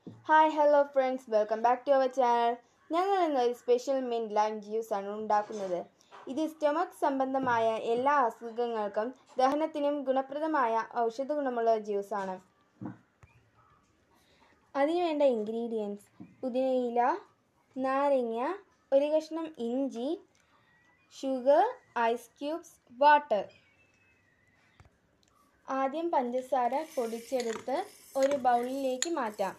hi hello friends welcome back to our channel ഞങ്ങൾ ഇന്ന് ഒരു സ്പെഷ്യൽ മിൻറ്റ് ലൈം ജ്യൂസ് ആണ് ഉണ്ടാക്കുന്നത് ഇത് സ്റ്റൊമക് സംബന്ധമായ എല്ലാ അസുഖങ്ങൾക്കും ദഹനത്തിനും ഗുണപ്രദമായ ഔഷധ ഗുണമുള്ള ജ്യൂസാണ് അതിനുവേണ്ട ഇൻഗ്രീഡിയൻസ് പുതിനയില നാരങ്ങ ഒരു കഷ്ണം ഇഞ്ചി ഷുഗർ ഐസ് ക്യൂബ്സ് വാട്ടർ ആദ്യം പഞ്ചസാര പൊടിച്ചെടുത്ത് ഒരു ബൗളിലേക്ക് മാറ്റാം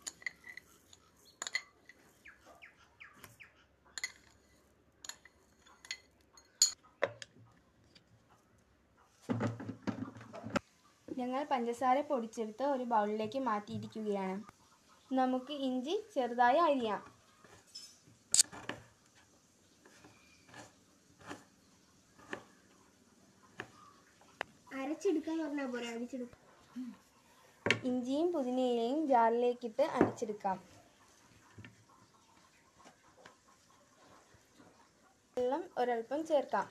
ഞങ്ങൾ പഞ്ചസാര പൊടിച്ചെടുത്ത് ഒരു ബൗളിലേക്ക് മാറ്റിയിരിക്കുകയാണ് നമുക്ക് ഇഞ്ചി ചെറുതായി അരിയാം അരച്ചെടുക്കാന്ന് പറഞ്ഞാൽ പോരെ അരച്ചെടുക്കാം ഇഞ്ചിയും പുതിനയിലയും ജാറിലേക്കിട്ട് അരച്ചെടുക്കാം വെള്ളം ഒരൽപ്പം ചേർക്കാം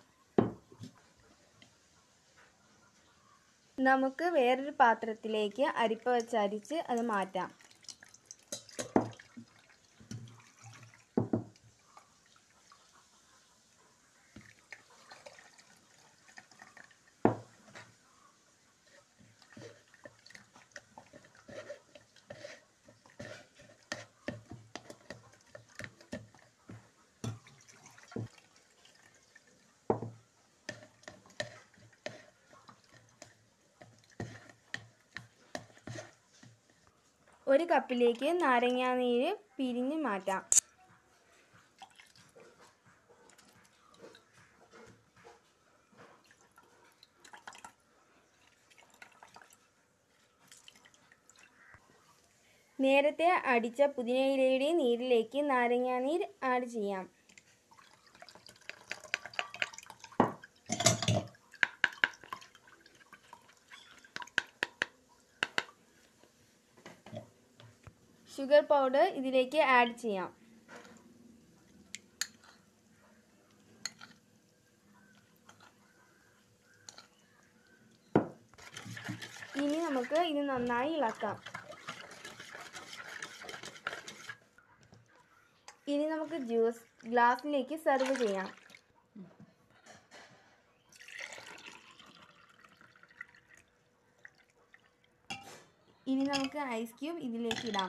നമുക്ക് വേറൊരു പാത്രത്തിലേക്ക് അരിപ്പ വെച്ച് അരിച്ച് അത് മാറ്റാം ഒരു കപ്പിലേക്ക് നാരങ്ങാനീര് പിരിഞ്ഞ് മാറ്റാം നേരത്തെ അടിച്ച പുതിനയിലയുടെ നീരിലേക്ക് നാരങ്ങാനീർ ആഡ് ചെയ്യാം ഷുഗർ പൗഡർ ഇതിലേക്ക് ആഡ് ചെയ്യാം ഇനി നമുക്ക് ഇത് നന്നായി ഇളക്കാം ഇനി നമുക്ക് ജ്യൂസ് ഗ്ലാസ്സിലേക്ക് സെർവ് ചെയ്യാം ഇനി നമുക്ക് ഐസ് ക്യൂബ് ഇതിലേക്ക് ഇടാം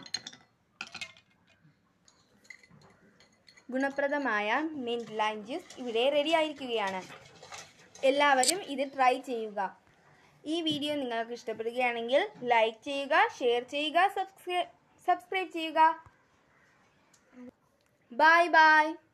ഗുണപ്രദമായ മിൻറ്റ് ലൈം ജ്യൂസ് ഇവിടെ റെഡി ആയിരിക്കുകയാണ് എല്ലാവരും ഇത് ട്രൈ ചെയ്യുക ഈ വീഡിയോ നിങ്ങൾക്ക് ഇഷ്ടപ്പെടുകയാണെങ്കിൽ ലൈക്ക് ചെയ്യുക ഷെയർ ചെയ്യുക സബ്സ്ക്രൈബ് സബ്സ്ക്രൈബ് ചെയ്യുക ബൈ ബൈ